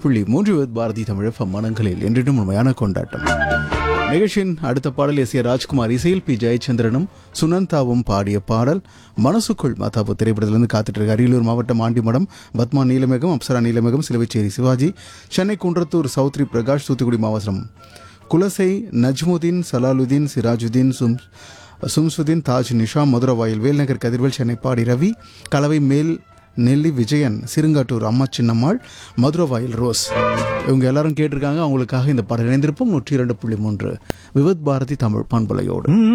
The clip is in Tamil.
புள்ளி மூன்று வித் பாரதி தமிழக மனங்களில் என்றிடும் உண்மையான கொண்டாட்டம் நிகழ்ச்சியின் அடுத்த பாடல் எஸ் ஏ ராஜ்குமார் இசையில் பி ஜெயச்சந்திரனும் சுனந்தாவும் பாடிய பாடல் மனசுக்குள் மத்தாப்பு திரைப்படத்திலிருந்து காத்துட்டு இருக்கு அரியலூர் மாவட்டம் ஆண்டிமடம் பத்மா நீலமேகம் அப்சரா நீலமேகம் சிலுவைச்சேரி சிவாஜி சென்னை குன்றத்தூர் சௌத்ரி பிரகாஷ் தூத்துக்குடி மாவட்டம் குலசை நஜ்முதீன் சலாலுதீன் சிராஜுதீன் சும் சும்சுதீன் தாஜ் நிஷா மதுரவாயில் வேல்நகர் கதிர்வேல் சென்னை பாடி ரவி கலவை மேல் நெல்லி விஜயன் சிறுங்காட்டூர் அம்மா சின்னம்மாள் மதுரவாயில் ரோஸ் இவங்க எல்லாரும் கேட்டிருக்காங்க அவங்களுக்காக இந்த பாடல் இணைந்திருப்போம் நூற்றி இரண்டு புள்ளி மூன்று விவத் பாரதி தமிழ் பண்பலையோடு